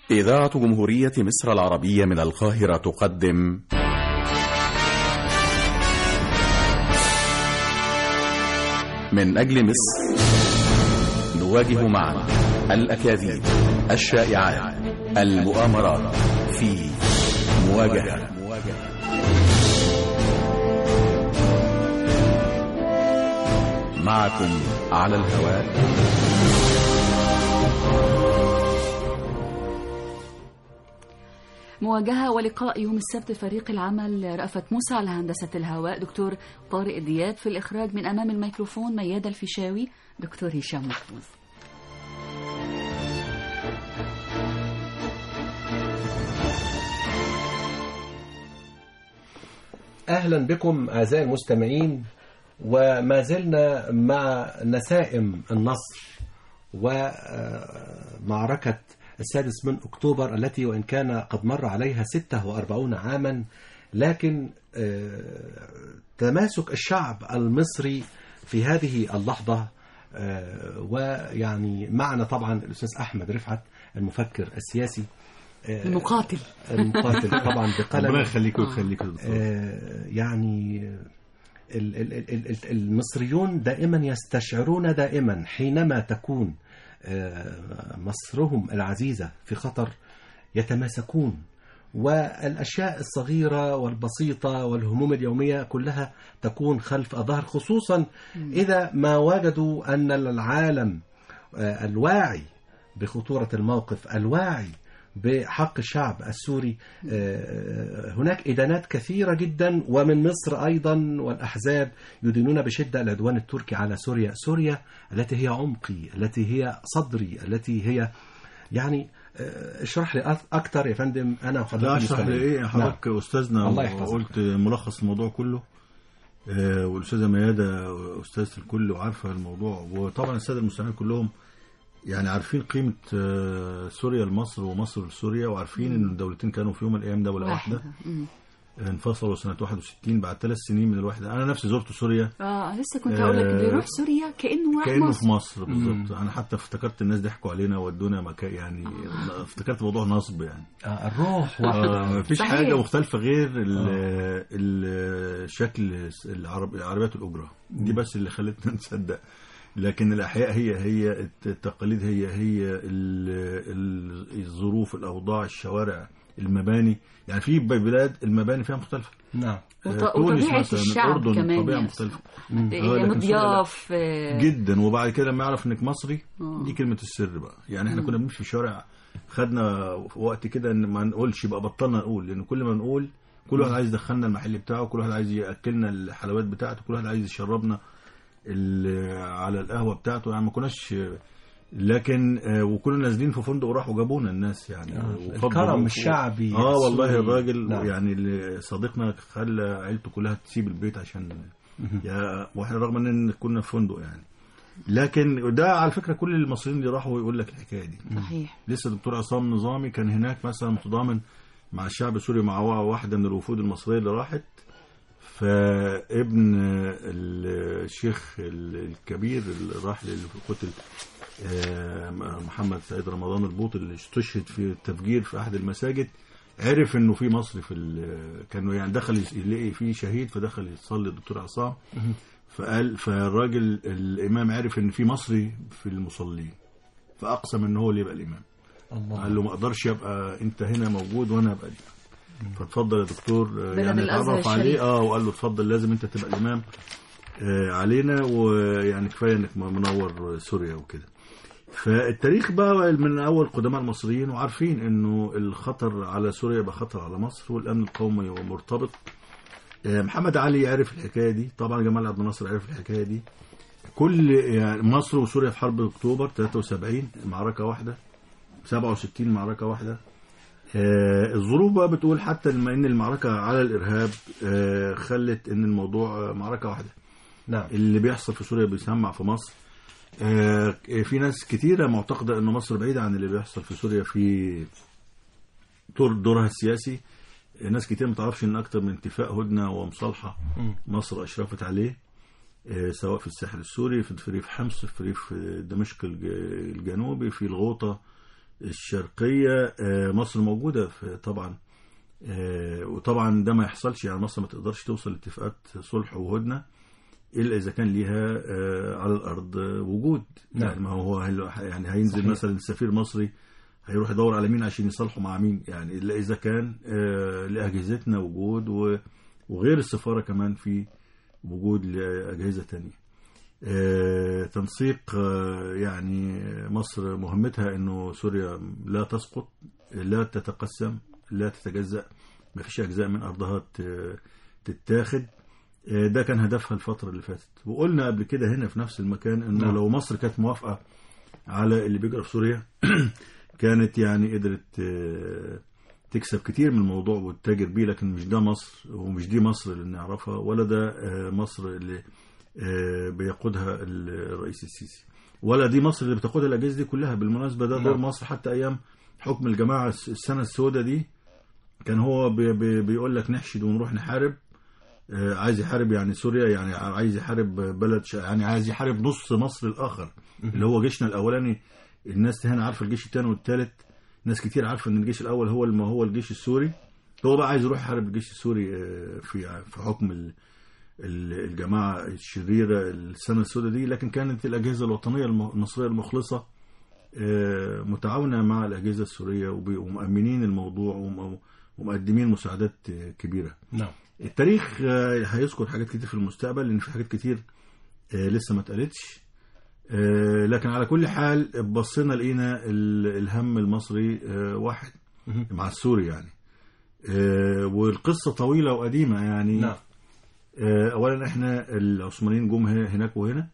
إذاعة جمهورية مصر العربية من القاهرة تقدم من أجل مصر نواجه معا الأكاذيب الشائعات المؤامرات في مواجهة معكم على الهواء مواجهة ولقاء يوم السبت فريق العمل رأفت موسى على هندسة الهواء دكتور طارق دياب في الإخراج من أمام الميكروفون ميادة الفيشاوي دكتور هشام محفوظ أهلا بكم أعزائي المستمعين وما زلنا مع نسائم النصر ومعركة السادس من أكتوبر التي وإن كان قد مر عليها 46 عاما لكن تماسك الشعب المصري في هذه اللحظة ويعني معنا طبعا الأستاذ أحمد رفعت المفكر السياسي المقاتل المقاتل طبعا بقلم ربنا يخليك ويخليك يعني ال- ال- ال- ال- المصريون دائما يستشعرون دائما حينما تكون مصرهم العزيزة في خطر يتماسكون والأشياء الصغيرة والبسيطة والهموم اليومية كلها تكون خلف الظهر خصوصا إذا ما وجدوا أن العالم الواعي بخطورة الموقف الواعي بحق الشعب السوري هناك إدانات كثيرة جدا ومن مصر أيضا والأحزاب يدينون بشدة العدوان التركي على سوريا سوريا التي هي عمقي التي هي صدري التي هي يعني اشرح لي أكثر يا فندم أنا وحضرتك لا اشرح لي ايه حضرتك نعم. استاذنا الله يحفظك. قلت ملخص الموضوع كله آه، والاستاذه مياده استاذه الكل وعارفه الموضوع وطبعا الساده المستمعين كلهم يعني عارفين قيمه آه، سوريا لمصر ومصر لسوريا وعارفين ان الدولتين كانوا في يوم من الايام دوله واحده واحدة مم. انفصلوا سنه 61 بعد ثلاث سنين من الوحده انا نفسي زرت سوريا اه لسه كنت هقول لك آه، بيروح سوريا كأنه راح كانه مصر في مصر بالظبط انا حتى افتكرت الناس ضحكوا علينا ودونا مكان يعني افتكرت موضوع نصب يعني آه، الروح آه، مفيش صحيح. حاجه مختلفه غير ال- ال- شكل العرب عربيات الاجره دي بس اللي خلتنا نصدق لكن الاحياء هي هي التقاليد هي هي ال- ال- الظروف الاوضاع الشوارع المباني يعني في بلاد المباني فيها مختلفه نعم وط- آه، تونس وطبيعة مثلاً، الشعب الأردن كمان طبيعة يعني. مختلفة. يعني آه، لكن سوريا لا. مضياف آه، جدا وبعد كده لما يعرف انك مصري آه. دي كلمه السر بقى يعني احنا كنا بنمشي في الشارع خدنا في وقت كده ان ما نقولش بقى بطلنا نقول لان كل ما نقول كل واحد عايز يدخلنا المحل بتاعه كل واحد عايز ياكلنا الحلويات بتاعته كل واحد عايز يشربنا ال- على القهوه بتاعته يعني ما كناش لكن آه، وكنا نازلين في فندق وراحوا جابونا الناس يعني آه، وفضلوا- الكرم الشعبي اه والله السوري. الراجل نعم. يعني اللي صديقنا خلى عيلته كلها تسيب البيت عشان يا واحنا رغم ان كنا في فندق يعني لكن ده على فكره كل المصريين اللي راحوا يقول لك الحكايه دي صحيح لسه دكتور عصام نظامي كان هناك مثلا متضامن مع الشعب السوري مع واحده من الوفود المصريه اللي راحت فابن الشيخ الكبير اللي راح اللي قتل آه، محمد سيد رمضان البوط اللي استشهد في التفجير في احد المساجد عرف انه في مصري في ال- كانوا يعني دخل يلاقي في شهيد فدخل يصلي الدكتور عصام فقال فالراجل الامام عرف ان في مصري في المصلين فاقسم ان هو اللي يبقى الامام الله قال له ما اقدرش ابقى انت هنا موجود وانا ابقى الامام فاتفضل يا دكتور آه، بلد يعني الأزهر اتعرف عليه الشريف. اه وقال له اتفضل لازم انت تبقى الامام آه، علينا ويعني كفايه انك منور سوريا وكده فالتاريخ بقى من اول قدماء المصريين وعارفين انه الخطر على سوريا يبقى خطر على مصر والامن القومي هو مرتبط آه، محمد علي عرف الحكايه دي طبعا جمال عبد الناصر عرف الحكايه دي كل يعني مصر وسوريا في حرب اكتوبر 73 معركه واحده 67 معركه واحده آه، الظروف بقى بتقول حتى لما ان المعركه على الارهاب آه، خلت ان الموضوع آه، معركه واحده نعم اللي بيحصل في سوريا بيسمع في مصر آه، في ناس كتيرة معتقدة أن مصر بعيدة عن اللي بيحصل في سوريا في دور دورها السياسي آه، ناس كتير ما تعرفش أن أكتر من اتفاق هدنة ومصالحة مصر أشرفت عليه آه، سواء في الساحل السوري في في ريف حمص في ريف دمشق الج- الجنوبي في الغوطة الشرقيه آه، مصر موجوده في طبعا آه، وطبعا ده ما يحصلش يعني مصر ما تقدرش توصل لاتفاقات صلح وهدنه الا اذا كان ليها آه، على الارض آه، وجود نعم. يعني ما هو هل- يعني هينزل صحيح. مثلا سفير مصري هيروح يدور على مين عشان يصالحوا مع مين يعني الا اذا كان آه، لاجهزتنا وجود و- وغير السفاره كمان في وجود لاجهزه تانية آه، تنسيق آه، يعني مصر مهمتها انه سوريا لا تسقط لا تتقسم لا تتجزأ ما فيش اجزاء من ارضها ت- تتاخد آه، ده كان هدفها الفترة اللي فاتت وقلنا قبل كده هنا في نفس المكان انه نعم. لو مصر كانت موافقة على اللي بيجرى في سوريا كانت يعني قدرت آه، تكسب كتير من الموضوع وتتاجر بيه لكن مش ده مصر ومش دي مصر اللي نعرفها ولا ده آه، مصر اللي آه، بيقودها الرئيس السيسي ولا دي مصر اللي بتقودها الاجهزه دي كلها بالمناسبه ده دور نعم. مصر حتى ايام حكم الجماعه الس- السنه السوداء دي كان هو بي بي بيقول لك نحشد ونروح نحارب آه، عايز يحارب يعني سوريا يعني عايز يحارب بلد ش- يعني عايز يحارب نص مصر الاخر اللي هو جيشنا الاولاني الناس هنا عارفه الجيش الثاني والثالث ناس كتير عارفه ان الجيش الاول هو ما هو الجيش السوري هو بقى عايز يروح يحارب الجيش السوري آه، في في حكم ال- ال- الجماعه الشريره السنه السوداء دي لكن كانت الاجهزه الوطنيه الم- المصريه المخلصه آه، متعاونه مع الاجهزه السوريه وبي- ومؤمنين الموضوع وم- ومقدمين مساعدات آه، كبيره نعم التاريخ آه، هيذكر حاجات كتير في المستقبل لان في حاجات كتير آه، لسه ما اتقالتش آه، لكن على كل حال بصينا لقينا ال- الهم المصري آه، واحد مهم. مع السوري يعني آه، والقصه طويله وقديمه يعني نعم آه، اولا احنا العثمانيين جم هنا- هناك وهنا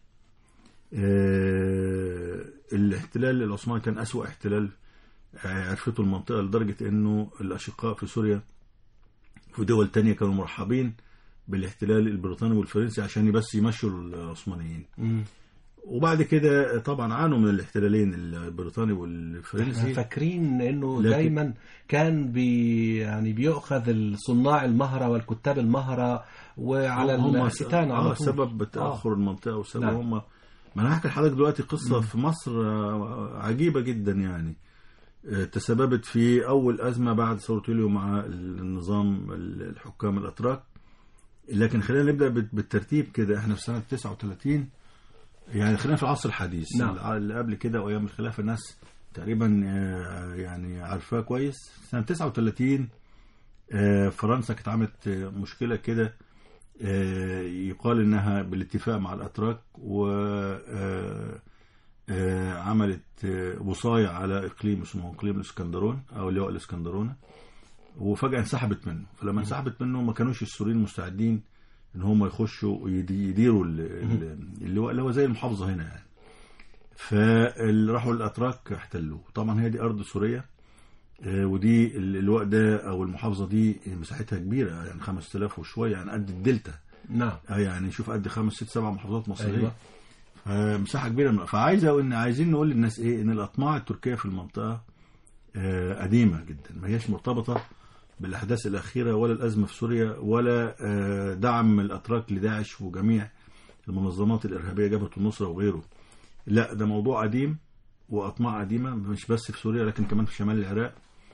آه، الاحتلال العثماني كان اسوا احتلال آه، عرفته المنطقه لدرجه انه الاشقاء في سوريا في دول تانية كانوا مرحبين بالاحتلال البريطاني والفرنسي عشان بس يمشوا العثمانيين مم. وبعد كده طبعا عانوا من الاحتلالين البريطاني احنا والفرنسي فاكرين انه لكن- دايما كان بي يعني بيؤخذ الصناع المهرة والكتاب المهرة وعلى هم الستان على اه طول. سبب تاخر المنطقه وسبب نعم. هم ما انا هحكي لحضرتك دلوقتي قصه في مصر آه، عجيبه جدا يعني آه، تسببت في اول ازمه بعد ثوره يوليو مع النظام الحكام الاتراك لكن خلينا نبدا بال- بالترتيب كده احنا في سنه 39 يعني خلينا في العصر الحديث نعم. اللي قبل كده وايام الخلافه الناس تقريبا آه، يعني عارفاه كويس سنه 39 آه، فرنسا كانت عملت آه، مشكله كده آه، يقال انها بالاتفاق مع الاتراك و آه، آه، عملت آه، وصاية على اقليم اسمه اقليم الاسكندرون او لواء الاسكندرونه وفجاه انسحبت منه فلما انسحبت منه ما كانوش السوريين مستعدين ان هم يخشوا ويدي- يديروا ال- ال- اللواء اللي هو زي المحافظه هنا يعني فراحوا الاتراك احتلوه طبعا هي دي ارض سوريه آه، ودي ال- اللواء ده او المحافظه دي مساحتها كبيره يعني 5000 وشويه يعني قد الدلتا نعم آه، يعني شوف قد خمس ست سبع محافظات مصريه أيوة. أيوة. مساحه كبيره من فعايز اقول ان عايزين نقول للناس ايه ان الاطماع التركيه في المنطقه آه، قديمه جدا ما هياش مرتبطه بالاحداث الاخيره ولا الازمه في سوريا ولا آه، دعم الاتراك لداعش وجميع المنظمات الارهابيه جبهه النصره وغيره لا ده موضوع قديم واطماع قديمه مش بس في سوريا لكن كمان في شمال العراق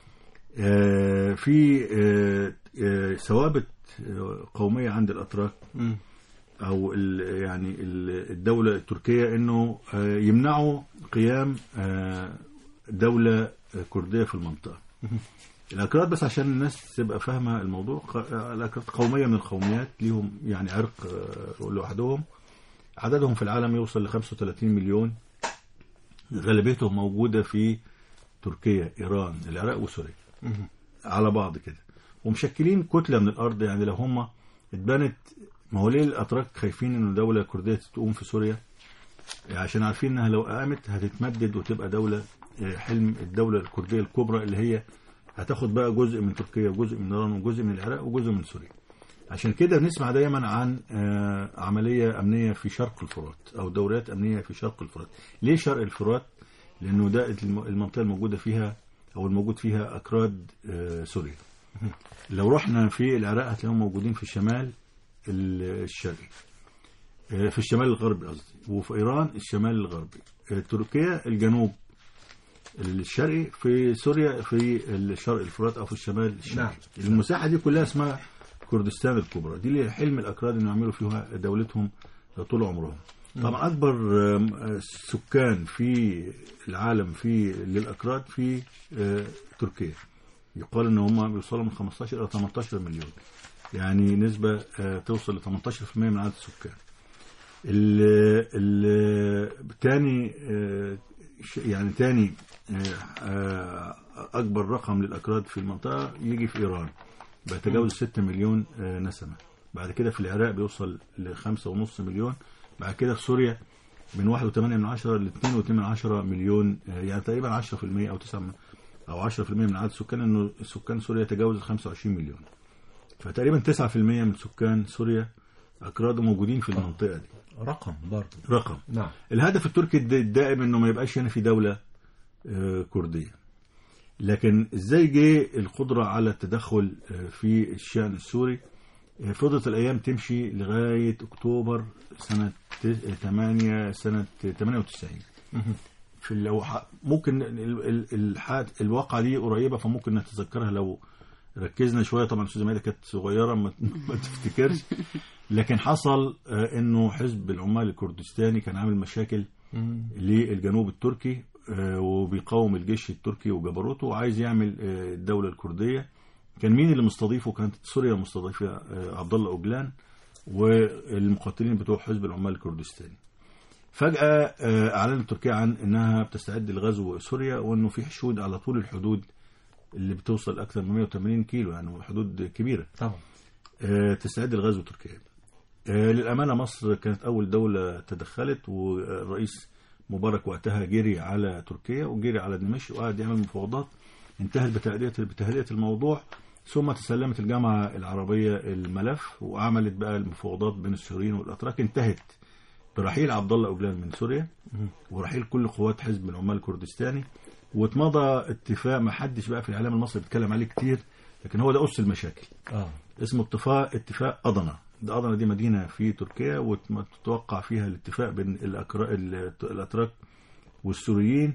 آه، في آه، آه، ثوابت آه، قوميه عند الاتراك مم. او ال- يعني ال- الدوله التركيه انه آه، يمنعوا قيام آه، دوله كرديه في المنطقه الاكراد بس عشان الناس تبقى فاهمه الموضوع ق- الاكراد قوميه من القوميات ليهم يعني عرق آه، لوحدهم عددهم في العالم يوصل ل 35 مليون غالبيتهم موجوده في تركيا ايران العراق وسوريا مم. على بعض كده ومشكلين كتله من الارض يعني لو هم اتبنت ما هو ليه الاتراك خايفين ان دوله كرديه تقوم في سوريا عشان عارفين انها لو قامت هتتمدد وتبقى دوله آه، حلم الدوله الكرديه الكبرى اللي هي هتاخد بقى جزء من تركيا وجزء من ايران وجزء من العراق وجزء من سوريا عشان كده بنسمع دايما عن آه، عمليه امنيه في شرق الفرات او دوريات امنيه في شرق الفرات ليه شرق الفرات لانه ده الم- المنطقه الموجوده فيها او الموجود فيها اكراد آه، سوريا لو رحنا في العراق هتلاقيهم موجودين في الشمال ال- الشرقي آه، في الشمال الغربي قصدي وفي ايران الشمال الغربي آه، تركيا الجنوب الشرقي في سوريا في الشرق الفرات او في الشمال الشرقي نعم. المساحه دي كلها اسمها كردستان الكبرى دي اللي حلم الاكراد انه يعملوا فيها دولتهم طول عمرهم طبعا اكبر آم، آه، سكان في العالم في للاكراد في آه، تركيا يقال ان هم بيوصلوا من 15 الى 18 مليون يعني نسبه آه، توصل ل 18% من عدد السكان ال ال تاني آه، ش- يعني تاني آه، آه، اكبر رقم للاكراد في المنطقه يجي في ايران بيتجاوز 6 مليون آه، نسمه بعد كده في العراق بيوصل ل 5.5 مليون بعد كده في سوريا من 1.8 من عشرة ل 2.2 من عشرة مليون آه، يعني تقريبا 10% او 9 من- او 10% من عدد سكان انه سكان سوريا تجاوز 25 مليون فتقريبا 9% من سكان سوريا اكراد موجودين في المنطقه دي رقم برضه رقم نعم الهدف التركي الد- الدائم انه ما يبقاش هنا في دوله آه، كرديه لكن ازاي جه القدره على التدخل آه، في الشان السوري آه، فضلت الايام تمشي لغايه اكتوبر سنه 8 سنه 98 في لو ح- ممكن ال- ال- الح- الواقعه دي قريبه فممكن نتذكرها لو ركزنا شويه طبعا الاستاذه ماده كانت صغيره ما ما تفتكرش لكن حصل آه، انه حزب العمال الكردستاني كان عامل مشاكل للجنوب التركي آه، وبيقاوم الجيش التركي وجبروته وعايز يعمل آه، الدوله الكرديه كان مين اللي مستضيفه كانت سوريا مستضيفه آه، عبد الله اوجلان والمقاتلين بتوع حزب العمال الكردستاني فجأة آه، أعلنت تركيا عن أنها بتستعد لغزو سوريا وأنه في حشود على طول الحدود اللي بتوصل أكثر من 180 كيلو يعني حدود كبيرة طبعا آه، تستعد لغزو تركيا آه، للأمانة مصر كانت أول دولة تدخلت والرئيس مبارك وقتها جري على تركيا وجري على دمشق وقعد يعمل مفاوضات انتهت بتهدئة بتهدئة الموضوع ثم تسلمت الجامعة العربية الملف وعملت بقى المفاوضات بين السوريين والأتراك انتهت برحيل عبد الله أوجلان من سوريا ورحيل كل قوات حزب العمال الكردستاني واتمضى اتفاق ما حدش بقى في الإعلام المصري بيتكلم عليه كتير لكن هو ده أس المشاكل اه اسمه اتفاق اتفاق أضنا ده أضنا دي مدينة في تركيا وتتوقع فيها الاتفاق بين الأكرا... ال- الأتراك والسوريين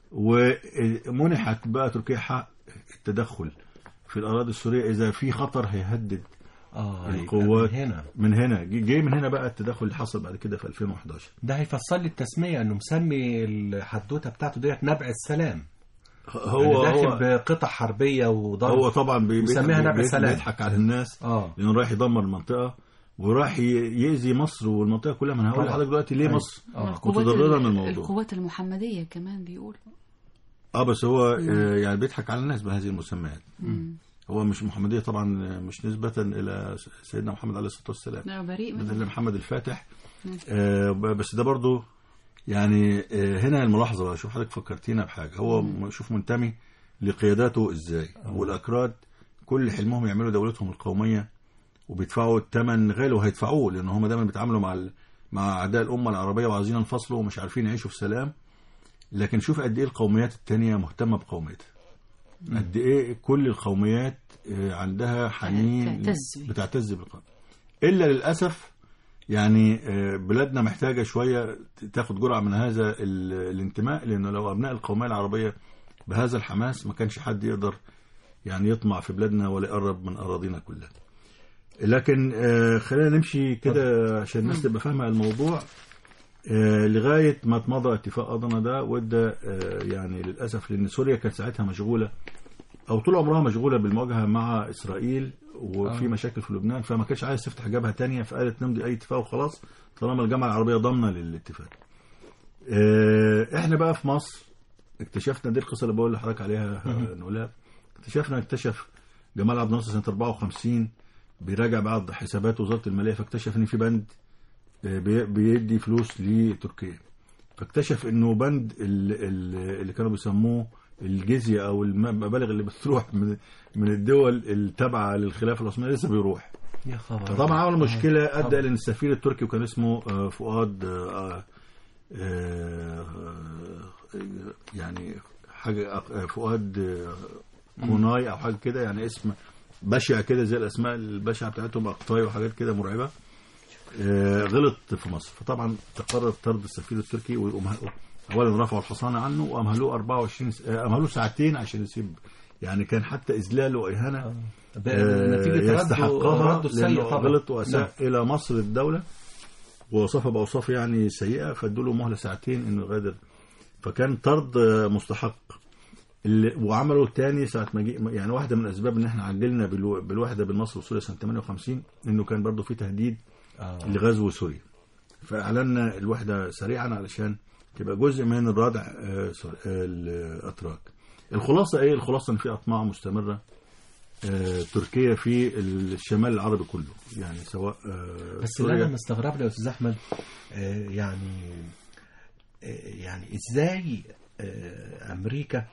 ومنحت بقى تركيا حق التدخل في الأراضي السورية إذا في خطر هيهدد اه القوات يبقى من هنا من هنا جه جه من هنا بقى التدخل اللي حصل بعد كده في 2011 ده هيفسر لي التسميه انه مسمي الحدوته بتاعته ديت نبع السلام هو يعني داخل هو بقطع حربيه وضرب هو طبعا بي- مسميها بي- نبع بي- سلام. بيضحك على الناس اه لانه رايح يدمر المنطقه وراح ي- يأذي مصر والمنطقه كلها ما انا هقول طبعا. لحضرتك دلوقتي ليه أيوة. مصر آه. القوات متضرره ال- من الموضوع القوات المحمدية كمان بيقول اه بس هو آه، يعني بيضحك على الناس بهذه المسميات مم. هو مش محمديه طبعا آه، مش نسبه الى سيدنا محمد عليه الصلاه والسلام لا بريء بدل منه محمد الفاتح مم. آه ب- بس ده برضو يعني آه هنا الملاحظه بقى شوف حضرتك فكرتينا بحاجه هو م- شوف منتمي لقياداته ازاي والاكراد كل حلمهم يعملوا دولتهم القوميه وبيدفعوا الثمن غالي وهيدفعوه لان هم دايما بيتعاملوا مع ال... مع اعداء الامه العربيه وعايزين ينفصلوا ومش عارفين يعيشوا في سلام لكن شوف قد ايه القوميات التانية مهتمه بقوميتها قد ايه كل القوميات آه، عندها حنين تعتز. بتعتز بالقوم الا للاسف يعني آه، بلادنا محتاجه شويه تاخد جرعه من هذا ال- الانتماء لانه لو ابناء القوميه العربيه بهذا الحماس ما كانش حد يقدر يعني يطمع في بلادنا ولا يقرب من اراضينا كلها لكن آه، خلينا نمشي كده عشان الناس تبقى فاهمه الموضوع آه، لغايه ما اتمضى اتفاق اضنا ده وادى آه، يعني للاسف لان سوريا كانت ساعتها مشغوله او طول عمرها مشغوله بالمواجهه مع اسرائيل وفي آه. مشاكل في لبنان فما كانش عايز تفتح جبهه تانية فقالت نمضي اي اتفاق وخلاص طالما الجامعه العربيه ضامنه للاتفاق. آه، احنا بقى في مصر اكتشفنا دي القصه اللي بقول لحضرتك عليها آه، نقولها اكتشفنا اكتشف جمال عبد الناصر سنه 54 بيراجع بعض حسابات وزاره الماليه فاكتشف ان في بند آه، بي- بيدي فلوس لتركيا فاكتشف انه بند ال- ال- اللي كانوا بيسموه الجزيه او المبالغ اللي بتروح من من الدول التابعه للخلافه العثمانيه لسه بيروح يا خبر فطبعا عمل مشكله ادى طبعا. الى ان السفير التركي وكان اسمه آه، فؤاد آه، آه، آه، يعني حاجه آه، فؤاد آه، كوناي او حاجه كده يعني اسم بشع كده زي الاسماء البشعه بتاعتهم اقطاي وحاجات كده مرعبه آه، غلط في مصر فطبعا تقرر طرد السفير التركي ويقوم اولا رفعوا الحصانه عنه وامهلوه 24 س- آه، امهلوه ساعتين عشان يسيب يعني كان حتى اذلال واهانه ب- آه، نتيجة رده يستحقها رده السيء لانه طبعا غلط واساء نعم. الى مصر الدوله ووصفها باوصاف يعني سيئه فادوا له مهله ساعتين انه يغادر فكان طرد آه، مستحق اللي وعملوا الثاني ساعه ما جه يعني واحده من الاسباب ان احنا عجلنا بالو- بالوحده بين مصر وسوريا سنه 58 انه كان برضه في تهديد آه. لغزو سوريا فاعلنا الوحده سريعا علشان تبقى جزء من الردع آه، سوري- آه، الاتراك الخلاصه ايه الخلاصه ان في اطماع مستمره آه، تركيا في الشمال العربي كله يعني سواء آه، بس اللي سوريا انا مستغرب له يا استاذ احمد آه، يعني آه، يعني ازاي آه، امريكا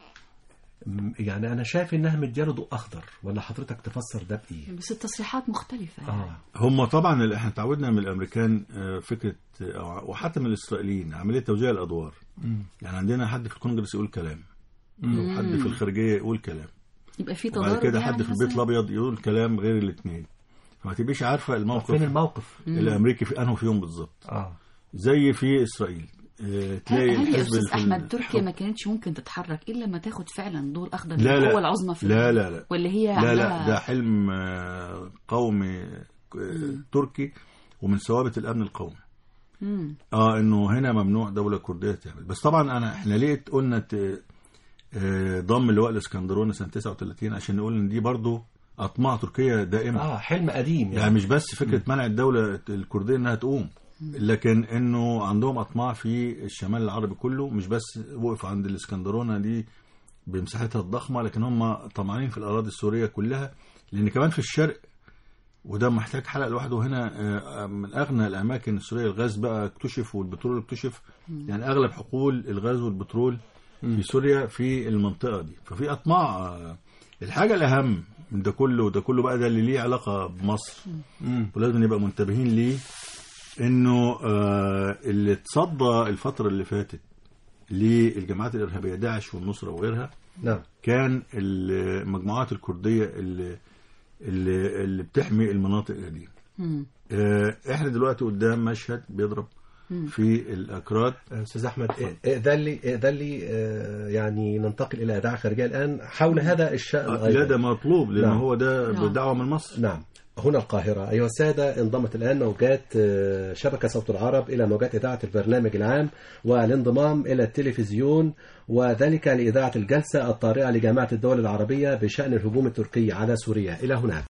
م- يعني انا شايف انها مدياله ضوء اخضر ولا حضرتك تفسر ده بايه؟ بس التصريحات مختلفة يعني. اه هم طبعا اللي احنا تعودنا من الامريكان آه، فكره آه، وحتى من الاسرائيليين عمليه توزيع الادوار يعني عندنا حد في الكونجرس يقول كلام وحد في الخارجيه يقول كلام يبقى في وبعد تضارب كده يعني حد في البيت مثلاً؟ الابيض يقول كلام غير الاثنين فما تبقيش عارفه الموقف فين الموقف؟ الامريكي في انه فيهم بالظبط اه زي في اسرائيل آه، تلاقي هل, هل يا الحزب استاذ اللي في احمد تركيا الحكم- ما كانتش ممكن تتحرك الا لما تاخد فعلا دور اخضر لا، لا. القوه العظمى في لا العالم؟ لا لا ولا هي لا لا عندها- ده حلم آه، قومي آه، تركي ومن ثوابت الامن القومي مم. اه انه هنا ممنوع دوله كرديه تعمل بس طبعا انا احنا ليه قلنا ت- آه، ضم اللواء الاسكندروني سنه 39 عشان نقول ان دي برضو اطماع تركيه دائمه اه حلم قديم يعني مش بس فكره منع الدوله الكرديه انها تقوم لكن انه عندهم اطماع في الشمال العربي كله مش بس وقف عند الاسكندرونه دي بمساحتها الضخمه لكن هم طمعانين في الاراضي السوريه كلها لان كمان في الشرق وده محتاج حلقه لوحده هنا آه، من اغنى الاماكن السوريه الغاز بقى اكتشف والبترول اكتشف يعني اغلب حقول الغاز والبترول في سوريا في المنطقه دي ففي اطماع آه، الحاجه الاهم من ده كله وده كله بقى ده اللي ليه علاقه بمصر مم. ولازم نبقى منتبهين ليه انه آه اللي تصدى الفتره اللي فاتت للجماعات الارهابيه داعش والنصره وغيرها نعم كان المجموعات الكرديه اللي اللي, اللي بتحمي المناطق دي مم. آه احنا دلوقتي قدام مشهد بيضرب في الاكراد استاذ احمد ائذن لي ائذن لي آه، يعني ننتقل الى اذاعه خارجيه الان حول هذا الشان لا ايضا ده مطلوب لان نعم. هو ده نعم. بدعوه من مصر نعم هنا القاهرة أيها السادة انضمت الآن موجات آه، شبكة صوت العرب إلى موجات إذاعة البرنامج العام والانضمام إلى التلفزيون وذلك لإذاعة الجلسة الطارئة لجامعة الدول العربية بشأن الهجوم التركي على سوريا إلى هناك